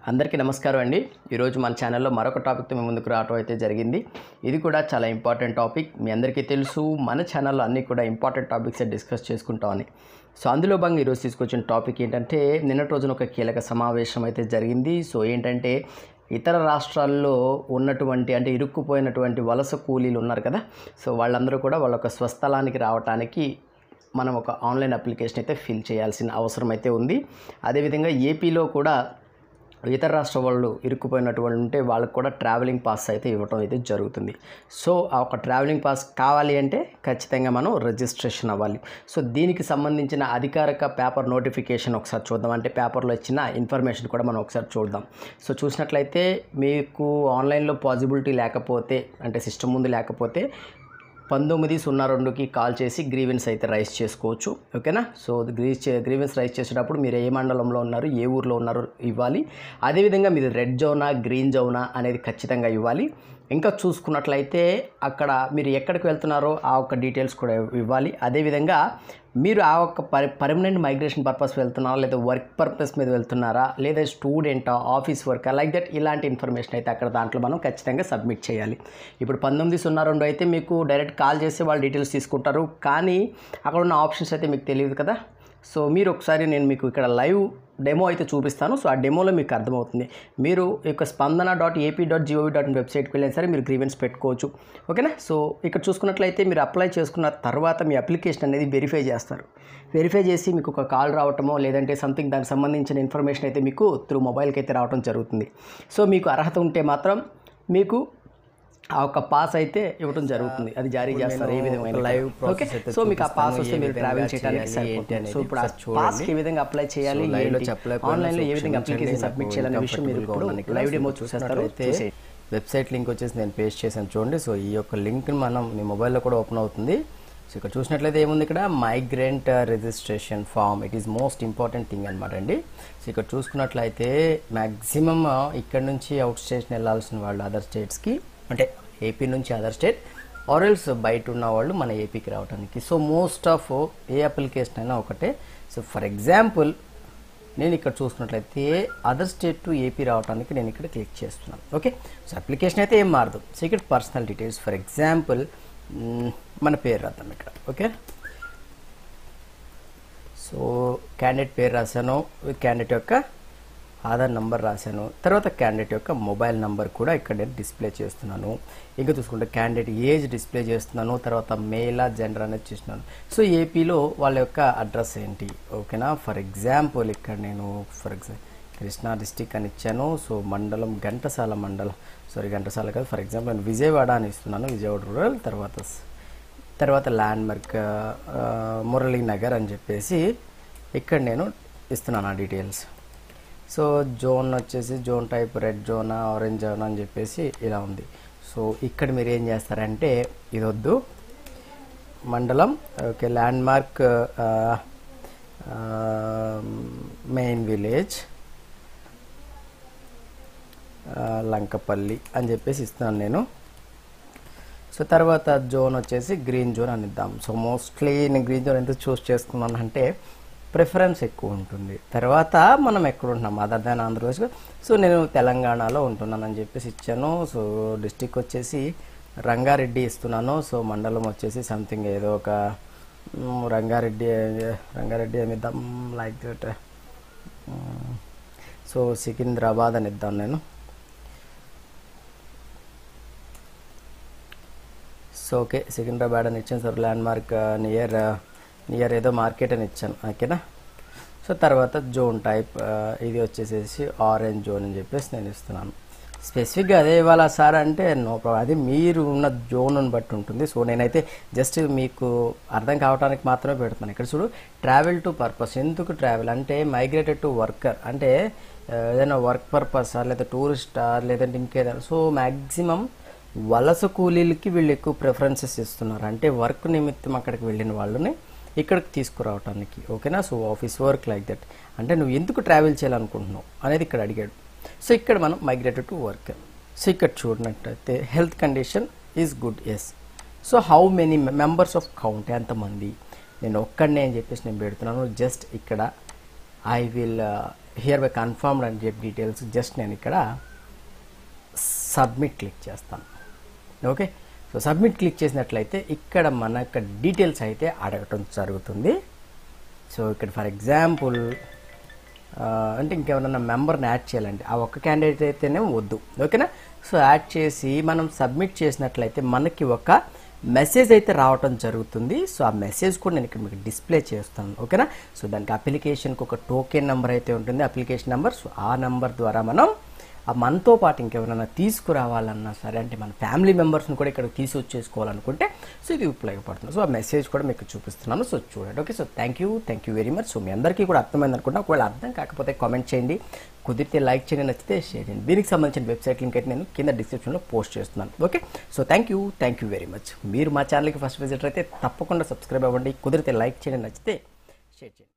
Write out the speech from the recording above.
అందరికీ నమస్కారం అండి ఈరోజు మన ఛానల్లో మరొక టాపిక్తో మేము ముందుకు రావడం అయితే జరిగింది ఇది కూడా చాలా ఇంపార్టెంట్ టాపిక్ మీ అందరికీ తెలుసు మన ఛానల్లో అన్నీ కూడా ఇంపార్టెంట్ టాపిక్స్ డిస్కస్ చేసుకుంటామని సో అందులో భాగంగా ఈరోజు తీసుకొచ్చిన టాపిక్ ఏంటంటే నిన్నటి రోజున ఒక కీలక సమావేశం అయితే జరిగింది సో ఏంటంటే ఇతర రాష్ట్రాల్లో ఉన్నటువంటి అంటే ఇరుక్కుపోయినటువంటి వలస కూలీలు ఉన్నారు కదా సో వాళ్ళందరూ కూడా వాళ్ళ ఒక స్వస్థలానికి రావడానికి మనం ఒక ఆన్లైన్ అప్లికేషన్ అయితే ఫిల్ చేయాల్సిన అవసరం అయితే ఉంది అదేవిధంగా ఏపీలో కూడా ఇతర రాష్ట్ర వాళ్ళు ఇరుక్కుపోయినటువంటి ఉంటే వాళ్ళకు కూడా ట్రావెలింగ్ పాస్ అయితే ఇవ్వటం అయితే జరుగుతుంది సో ఆ ఒక ట్రావెలింగ్ పాస్ కావాలి అంటే ఖచ్చితంగా మనం రిజిస్ట్రేషన్ అవ్వాలి సో దీనికి సంబంధించిన అధికారిక పేపర్ నోటిఫికేషన్ ఒకసారి చూద్దాం అంటే పేపర్లో ఇచ్చిన ఇన్ఫర్మేషన్ కూడా మనం ఒకసారి చూద్దాం సో చూసినట్లయితే మీకు ఆన్లైన్లో పాసిబిలిటీ లేకపోతే అంటే సిస్టమ్ ముందు లేకపోతే పంతొమ్మిది సున్నా రెండుకి కాల్ చేసి గ్రీవెన్స్ అయితే రైస్ చేసుకోవచ్చు ఓకేనా సో గ్రీస్ గ్రీవెన్స్ రైస్ చేసేటప్పుడు మీరు ఏ మండలంలో ఉన్నారు ఏ ఊర్లో ఉన్నారు ఇవ్వాలి అదేవిధంగా మీరు రెడ్ జోనా గ్రీన్ జోనా అనేది ఖచ్చితంగా ఇవ్వాలి ఇంకా చూసుకున్నట్లయితే అక్కడ మీరు ఎక్కడికి వెళ్తున్నారో ఆ ఒక్క డీటెయిల్స్ కూడా ఇవ్వాలి అదేవిధంగా మీరు ఆ ఒక్క పరి పర్మనెంట్ మైగ్రేషన్ పర్పస్ వెళ్తున్నారా లేదా వర్క్ పర్పస్ మీద వెళ్తున్నారా లేదా స్టూడెంటా ఆఫీస్ వర్క్ లైక్ దట్ ఇలాంటి ఇన్ఫర్మేషన్ అయితే అక్కడ దాంట్లో మనం ఖచ్చితంగా సబ్మిట్ చేయాలి ఇప్పుడు పంతొమ్మిది సున్నా రెండు అయితే మీకు డైరెక్ట్ కాల్ చేసి వాళ్ళు డీటెయిల్స్ తీసుకుంటారు కానీ అక్కడ ఉన్న ఆప్షన్స్ అయితే మీకు తెలియదు కదా సో మీరు ఒకసారి నేను మీకు ఇక్కడ లైవ్ డెమో అయితే చూపిస్తాను సో ఆ డెమోలో మీకు అర్థమవుతుంది మీరు ఈ యొక్క Spandana dot AP dot gov dot in వెబ్సైట్కి వెళ్ళినా సరే మీరు గ్రీవెన్స్ పెట్టుకోవచ్చు ఓకేనా సో ఇక్కడ చూసుకున్నట్లయితే మీరు అప్లై చేసుకున్న తర్వాత మీ అప్లికేషన్ అనేది వెరిఫై చేస్తారు వెరిఫై చేసి మీకు ఒక కాల్ రావటమో లేదంటే సంథింగ్ దానికి సంబంధించిన ఇన్ఫర్మేషన్ అయితే మీకు త్రూ మొబైల్కి అయితే రావడం జరుగుతుంది సో మీకు అర్హత ఉంటే మాత్రం మీకు ఆ ఒక పాస్ అయితే ఇవ్వడం జరుగుతుంది అది జారీ చేస్తారు ఏ విధమైన live process ఓకే అయితే సో మీకు ఆ పాస్ చూపిస్తాను. వస్తే ఏ మీరు విధంగా ట్రావెల్ చేయడానికి చేయాలి, సరిపోతుంది ఏంటి సో ఇప్పుడు ఆ అనేది చూడండి. పాస్ ఏ విధంగా అప్లై చేయాలి So, live లో ఏంటి? చెప్పలేకపోయినా ఆన్లైన్ లో ఏ so విధంగా క్షమించండి. అప్లికేషన్ నాకు సబ్మిట్ చేయాలనే విషయం మీరు uncomfortable గా ఇప్పుడు ఉన్నాను ఇక్కడ. లైవ్ డెమో సో చూసేస్తారు చూసినట్లయితే చూసేయండి. వెబ్సైట్ లింక్ వచ్చేసి నేను పేస్ట్ చేశాను చూడండి సో ఈ యొక్క లింక్ మనం మీ మొబైల్లో కూడా ఓపెన్ అవుతుంది సో ఇక్కడ చూసినట్లయితే ఏముంది ఇక్కడ migrant registration form it is most important thing అనమాట అండి సో ఇక్కడ చూసుకున్నట్లయితే మ్యాక్సిమం ఇక్కడ నుంచి అవుట్ స్టేషన్ వెళ్ళాల్సిన వాళ్ళు అదర్ స్టేట్స్కి అంటే ఏపీ నుంచి అదర్ స్టేట్ ఆర్ఎల్స్ బయట ఉన్న వాళ్ళు మన ఏపీకి రావడానికి so most of a application అయినా ఒకటే సో ఫర్ ఎగ్జాంపుల్ నేను ఇక్కడ చూసుకున్నట్లయితే అదర్ స్టేట్ టు ఏపీ రావడానికి నేను ఇక్కడ క్లిక్ చేస్తున్నాను ఓకే సో అప్లికేషన్ అయితే ఏం మారదు సో ఇక్కడ పర్సనల్ డీటెయిల్స్ ఫర్ ఎగ్జాంపుల్ మన పేరు రాద్దాం ఇక్కడ ఓకే సో క్యాండిడేట్ పేరు రాశాను క్యాండిడేట్ యొక్క ఆధార్ నంబర్ రాశాను తర్వాత క్యాండిడేట్ యొక్క మొబైల్ నంబర్ కూడా ఇక్కడ నేను డిస్ప్లే చేస్తున్నాను ఇంకా చూసుకుంటే క్యాండిడేట్ ఏజ్ డిస్ప్లే చేస్తున్నాను తర్వాత మేలా జెండర్ అనేది చేస్తున్నాను సో ఏపీలో వాళ్ళ యొక్క అడ్రస్ ఏంటి ఓకేనా ఫర్ ఎగ్జాంపుల్ ఇక్కడ నేను ఫర్ ఎగ్జాంపుల్ కృష్ణా డిస్టిక్ అని ఇచ్చాను సో మండలం ఘంటసాల మండలం సారీ ఘంటసాల కాదు ఫర్ ఎగ్జాంపుల్ నేను విజయవాడ అని ఇస్తున్నాను విజయవాడ రూరల్ తర్వాత స్- తర్వాత ల్యాండ్ మార్క్ మురళీ నగర్ అని చెప్పేసి ఇక్కడ నేను ఇస్తున్నాను ఆ డీటెయిల్స్ సో జోన్ వచ్చేసి జోన్ టైప్ రెడ్ జోనా ఆరెంజ్ జోన్ అని చెప్పేసి ఇలా ఉంది సో ఇక్కడ మీరు ఏం చేస్తారంటే ఇది వద్దు మండలం okay landmark main village Lankapalli అని చెప్పేసి ఇస్తున్నాను నేను సో తర్వాత జోన్ వచ్చేసి గ్రీన్ జోన్ అని ఇద్దాం సో మోస్ట్లీ నేను గ్రీన్ జోన్ ఎందుకు చూస్ చేసుకున్నాను అంటే ప్రిఫరెన్స్ ఎక్కువ ఉంటుంది తర్వాత మనం ఎక్కడ ఉంటున్నాం అదర్ దాన్ ఆంధ్రప్రదేశ్ సో నేను తెలంగాణలో ఉంటున్నానని చెప్పేసి ఇచ్చాను సో డిస్టిక్ వచ్చేసి రంగారెడ్డి ఇస్తున్నాను సో మండలం వచ్చేసి సంథింగ్ ఏదో ఒక మ్, రంగారెడ్డి రంగారెడ్డి అని ఇద్దాం లైక్ దట్ సో సికింద్రాబాద్ అని ఇద్దాం నేను సో ఓకే సికింద్రాబాద్ అని ఇచ్చాను sir landmark near near ఏదో మార్కెట్ అని ఇచ్చాను ఓకేనా సో తర్వాత జోన్ టైప్ ఇది వచ్చేసేసి ఆరెంజ్ జోన్ అని చెప్పేసి నేను ఇస్తున్నాను స్పెసిఫిక్గా అదే ఇవ్వాలా సార్ అంటే నో ప్రాబ్లం అది మీరు ఉన్న జోన్ బట్టి ఉంటుంది సో నేనైతే జస్ట్ మీకు అర్థం కావడానికి మాత్రమే పెడుతున్నాను ఇక్కడ చూడు ట్రావెల్ టు పర్పస్ ఎందుకు ట్రావెల్ అంటే మైగ్రేటెడ్ టు వర్కర్ అంటే ఆ, ఏదైనా వర్క్ పర్పస్ లేదా టూరిస్టా లేదంటే ఇంకేదైనా సో మ్యాక్సిమం వలస కూలీలకి వీళ్ళు ఎక్కువ ప్రిఫరెన్సెస్ ఇస్తున్నారు అంటే వర్క్ నిమిత్తం అక్కడికి వెళ్ళిన వాళ్ళని ఇక్కడికి తీసుకురావటానికి ఓకేనా so office work like that అంటే నువ్వు ఎందుకు ట్రావెల్ చేయాలనుకుంటున్నావు అనేది ఇక్కడ అడిగాడు సో ఇక్కడ మనం మైగ్రేటెడ్ టు వర్క్ సో ఇక్కడ చూడనట్టయితే health condition is good yes so how many members of count ఎంతమంది నేను ఒక్కడనే అని చెప్పేసి నేను పెడుతున్నాను జస్ట్ ఇక్కడ I will here by confirmed అని చెప్పి డీటెయిల్స్ జస్ట్ నేను ఇక్కడ సబ్మిట్ క్లిక్ చేస్తాను ఓకే సో సబ్మిట్ క్లిక్ చేసినట్లయితే ఇక్కడ మన యొక్క డీటెయిల్స్ అయితే అడగటం జరుగుతుంది సో ఇక్కడ ఫర్ ఎగ్జాంపుల్ అంటే ఇంకెవరన్నా మెంబర్ని యాడ్ చేయాలండి ఆ ఒక్క క్యాండిడేట్ అయితేనే వద్దు ఓకేనా సో యాడ్ చేసి మనం సబ్మిట్ చేసినట్లయితే మనకి ఒక మెసేజ్ అయితే రావటం జరుగుతుంది సో ఆ మెసేజ్ కూడా నేను ఇక్కడ మీకు డిస్ప్లే చేస్తాను ఓకేనా సో దానికి అప్లికేషన్కి ఒక టోకెన్ నెంబర్ అయితే ఉంటుంది అప్లికేషన్ నెంబర్ సో ఆ నెంబర్ ద్వారా మనం ఆ మనతో పాటు ఇంకెవరైనా తీసుకురావాలన్నా సరే అంటే మన ఫ్యామిలీ మెంబర్స్ని కూడా ఇక్కడ తీసుకొచ్చేసుకోవాలనుకుంటే సో ఇది ఉపయోగపడుతుంది సో ఆ మెసేజ్ కూడా మీకు చూపిస్తున్నాను సో చూడండి okay so thank you thank you very much so మీ అందరికీ కూడా అర్థమైంది అనుకుంటా ఒకవేళ అర్థం కాకపోతే కామెంట్ చేయండి కుదిరితే లైక్ చేయండి నచ్చితే షేర్ చేయండి దీనికి సంబంధించిన వెబ్సైట్ లింక్ అయితే నేను కింద డిస్క్రిప్షన్లో పోస్ట్ చేస్తున్నాను okay so thank you thank you very much మీరు మా ఛానల్కి ఫస్ట్ విజిటర్ అయితే తప్పకుండా సబ్స్క్రైబ్ అవ్వండి కుదిరితే లైక్ చేయండి నచ్చితే షేర్ చేయండి